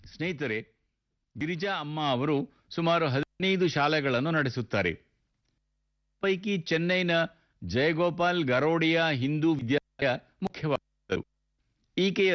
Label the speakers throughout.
Speaker 1: ಸ್ನೇಹಿತರೆ ಗಿರಿಜಾ ಅಮ್ಮ ಅವರು ಸುಮಾರು ಹದಿನೈದು ಶಾಲೆಗಳನ್ನು ನಡೆಸುತ್ತಾರೆ ಪೈಕಿ ಚೆನ್ನೈನ ಜಯಗೋಪಾಲ್ ಗರೋಡಿಯಾ ಹಿಂದೂ ವಿದ್ಯಾಲಯ ಮುಖ್ಯವಾದರು ಈಕೆಯ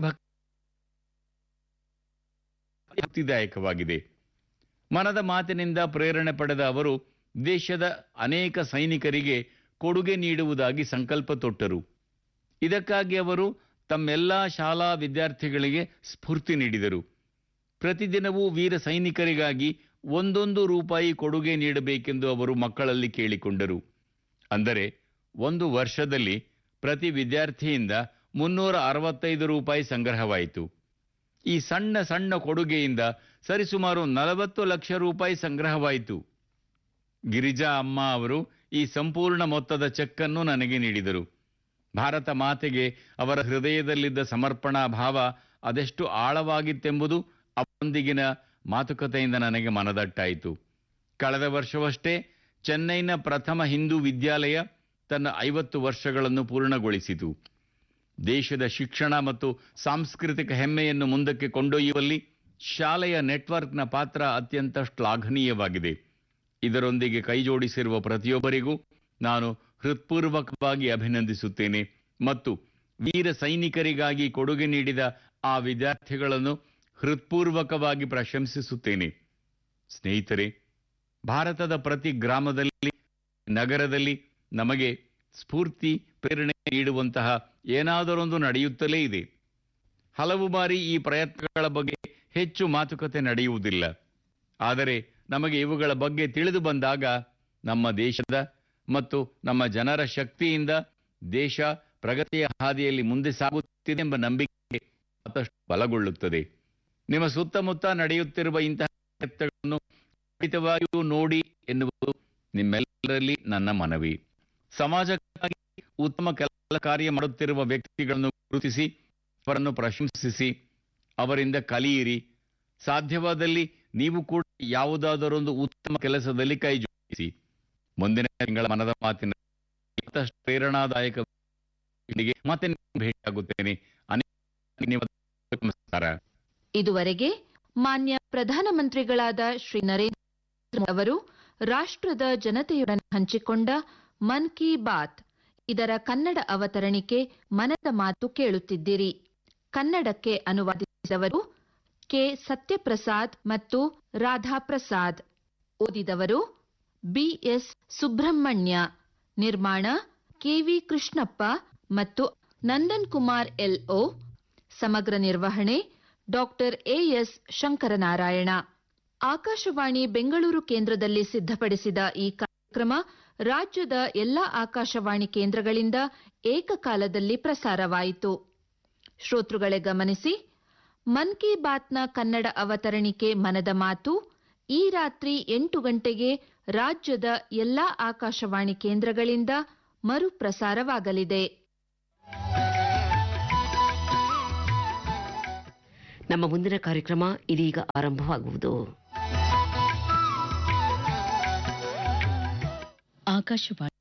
Speaker 1: ದೇಶಭಕ್ತಿದಾಯಕವಾಗಿದೆ ಮನದ ಮಾತಿನಿಂದ ಪ್ರೇರಣೆ ಪಡೆದ ಅವರು ದೇಶದ ಅನೇಕ ಸೈನಿಕರಿಗೆ ಕೊಡುಗೆ ನೀಡುವುದಾಗಿ ಸಂಕಲ್ಪ ತೊಟ್ಟರು ಇದಕ್ಕಾಗಿ ಅವರು ತಮ್ಮೆಲ್ಲಾ ಶಾಲಾ ವಿದ್ಯಾರ್ಥಿಗಳಿಗೆ ಸ್ಫೂರ್ತಿ ನೀಡಿದರು ಪ್ರತಿದಿನವೂ ವೀರ ಸೈನಿಕರಿಗಾಗಿ ಒಂದೊಂದು ರೂಪಾಯಿ ಕೊಡುಗೆ ನೀಡಬೇಕೆಂದು ಅವರು ಮಕ್ಕಳಲ್ಲಿ ಕೇಳಿಕೊಂಡರು ಅಂದರೆ ಒಂದು ವರ್ಷದಲ್ಲಿ ಪ್ರತಿ ವಿದ್ಯಾರ್ಥಿಯಿಂದ ಮುನ್ನೂರ ಅರವತ್ತೈದು ರೂಪಾಯಿ ಸಂಗ್ರಹವಾಯಿತು ಈ ಸಣ್ಣ ಸಣ್ಣ ಕೊಡುಗೆಯಿಂದ ಸರಿಸುಮಾರು ನಲವತ್ತು ಲಕ್ಷ ರೂಪಾಯಿ ಸಂಗ್ರಹವಾಯಿತು ಗಿರಿಜಾ ಅಮ್ಮ ಅವರು ಈ ಸಂಪೂರ್ಣ ಮೊತ್ತದ ಚೆಕ್ಕನ್ನು ನನಗೆ ನೀಡಿದರು ಭಾರತ ಮಾತೆಗೆ ಅವರ ಹೃದಯದಲ್ಲಿದ್ದ ಸಮರ್ಪಣಾ ಭಾವ ಅದೆಷ್ಟು ಆಳವಾಗಿತ್ತೆಂಬುದು ಅವರೊಂದಿಗಿನ ಮಾತುಕತೆಯಿಂದ ನನಗೆ ಮನದಟ್ಟಾಯಿತು ಕಳೆದ ವರ್ಷವಷ್ಟೇ ಚೆನ್ನೈನ ಪ್ರಥಮ ಹಿಂದೂ ವಿದ್ಯಾಲಯ ತನ್ನ ಐವತ್ತು ವರ್ಷಗಳನ್ನು ಪೂರ್ಣಗೊಳಿಸಿತು ದೇಶದ ಶಿಕ್ಷಣ ಮತ್ತು ಸಾಂಸ್ಕೃತಿಕ ಹೆಮ್ಮೆಯನ್ನು ಮುಂದಕ್ಕೆ ಕೊಂಡೊಯ್ಯುವಲ್ಲಿ ಶಾಲೆಯ ನೆಟ್ವರ್ಕ್ನ ಪಾತ್ರ ಅತ್ಯಂತ ಶ್ಲಾಘನೀಯವಾಗಿದೆ ಇದರೊಂದಿಗೆ ಕೈಜೋಡಿಸಿರುವ ಪ್ರತಿಯೊಬ್ಬರಿಗೂ ನಾನು ಹೃತ್ಪೂರ್ವಕವಾಗಿ ಅಭಿನಂದಿಸುತ್ತೇನೆ ಮತ್ತು ವೀರ ಸೈನಿಕರಿಗಾಗಿ ಕೊಡುಗೆ ನೀಡಿದ ಆ ವಿದ್ಯಾರ್ಥಿಗಳನ್ನು ಹೃತ್ಪೂರ್ವಕವಾಗಿ ಪ್ರಶಂಸಿಸುತ್ತೇನೆ ಸ್ನೇಹಿತರೆ ಭಾರತದ ಪ್ರತಿ ಗ್ರಾಮದಲ್ಲಿ ನಗರದಲ್ಲಿ ನಮಗೆ ಸ್ಫೂರ್ತಿ ಪ್ರೇರಣೆ ನೀಡುವಂತಹ ಏನಾದರೊಂದು ನಡೆಯುತ್ತಲೇ ಇದೆ ಹಲವು ಬಾರಿ ಈ ಪ್ರಯತ್ನಗಳ ಬಗ್ಗೆ ಹೆಚ್ಚು ಮಾತುಕತೆ ನಡೆಯುವುದಿಲ್ಲ ಆದರೆ ನಮಗೆ ಇವುಗಳ ಬಗ್ಗೆ ತಿಳಿದು ಬಂದಾಗ ನಮ್ಮ ದೇಶದ ಮತ್ತು ನಮ್ಮ ಜನರ ಶಕ್ತಿಯಿಂದ ದೇಶ ಪ್ರಗತಿಯ ಹಾದಿಯಲ್ಲಿ ಮುಂದೆ ಸಾಗುತ್ತಿದೆ ಎಂಬ ನಂಬಿಕೆ ಮತ್ತಷ್ಟು ಬಲಗೊಳ್ಳುತ್ತದೆ ನಿಮ್ಮ ಸುತ್ತಮುತ್ತ ನಡೆಯುತ್ತಿರುವ ಇಂತಹ ಪ್ರಯತ್ನಗಳನ್ನು ಖಂಡಿತವಾಗಿಯೂ ನೋಡಿ ಎನ್ನುವುದು ನಿಮ್ಮೆಲ್ಲರಲ್ಲಿ ನನ್ನ ಮನವಿ ಸಮಾಜಕ್ಕಾಗಿ ಉತ್ತಮ ಕೆಲಸ ಕಾರ್ಯ ಮಾಡುತ್ತಿರುವ ವ್ಯಕ್ತಿಗಳನ್ನು ಗುರುತಿಸಿ ಅವರನ್ನು ಪ್ರಶಂಸಿಸಿ ಅವರಿಂದ ಕಲಿಯಿರಿ ಸಾಧ್ಯವಾದಲ್ಲಿ ನೀವು ಕೂಡ ಯಾವುದಾದರೊಂದು ಉತ್ತಮ ಕೆಲಸದಲ್ಲಿ ಕೈ ಜೋಡಿಸಿ ಮುಂದಿನ ತಿಂಗಳ ಮನದ ಮಾತಿನ ಮತ್ತಷ್ಟು ಪ್ರೇರಣಾದಾಯಕ ವಿಷಯದೊಂದಿಗೆ ಮತ್ತೆ ನಿಮ್ಮನ್ನು ಭೇಟಿಯಾಗುತ್ತೇನೆ ಅನೇಕ ಧನ್ಯವಾದಗಳು. ನಮಸ್ಕಾರ
Speaker 2: ಇದುವರೆಗೆ ಮಾನ್ಯ ಪ್ರಧಾನಮಂತ್ರಿಗಳಾದ ಶ್ರೀ ನರೇಂದ್ರ ಮೋದಿ ಅವರು ರಾಷ್ಟ್ರದ ಜನತೆಯೊಡನೆ ಹಂಚಿಕೊಂಡ ಮನ್ ಕಿ ಬಾತ್ ಇದರ ಕನ್ನಡ ಅವತರಣಿಕೆ ಮನದ ಮಾತು ಕೇಳುತ್ತಿದ್ದಿರಿ ಕನ್ನಡಕ್ಕೆ ಅನುವಾದಿಸಿದವರು ಕೆ ಸತ್ಯಪ್ರಸಾದ್ ಮತ್ತು ರಾಧಾಪ್ರಸಾದ್ ಓದಿದವರು ಬಿಎಸ್ ಸುಬ್ರಹ್ಮಣ್ಯ ನಿರ್ಮಾಣ ಕೆವಿ ಕೃಷ್ಣಪ್ಪ ಮತ್ತು ನಂದನ್ ಕುಮಾರ್ ಎಲ್ಒ ಸಮಗ್ರ ನಿರ್ವಹಣೆ ಡಾಕ್ಟರ್ ಎಎಸ್ ಶಂಕರನಾರಾಯಣ ಆಕಾಶವಾಣಿ ಬೆಂಗಳೂರು ಕೇಂದ್ರದಲ್ಲಿ ಸಿದ್ಧಪಡಿಸಿದ ಈ ಕಾರ್ಯಕ್ರಮ ರಾಜ್ಯದ ಎಲ್ಲಾ ಆಕಾಶವಾಣಿ ಕೇಂದ್ರಗಳಿಂದ ಏಕಕಾಲದಲ್ಲಿ ಪ್ರಸಾರವಾಯಿತು ಶ್ರೋತೃಗಳೇ ಗಮನಿಸಿ ಮನ್ ಕಿ ಬಾತ್ನ ಕನ್ನಡ ಅವತರಣಿಕೆ ಮನದ ಮಾತು ಈ ರಾತ್ರಿ ಎಂಟು ಗಂಟೆಗೆ ರಾಜ್ಯದ ಎಲ್ಲಾ ಆಕಾಶವಾಣಿ ಕೇಂದ್ರಗಳಿಂದ ಮರುಪ್ರಸಾರವಾಗಲಿದೆ
Speaker 3: ನಮ್ಮ ಮುಂದಿನ ಕಾರ್ಯಕ್ರಮ ಇದೀಗ ಆರಂಭವಾಗುವುದು
Speaker 4: ಆಕಾಶವಾಣಿ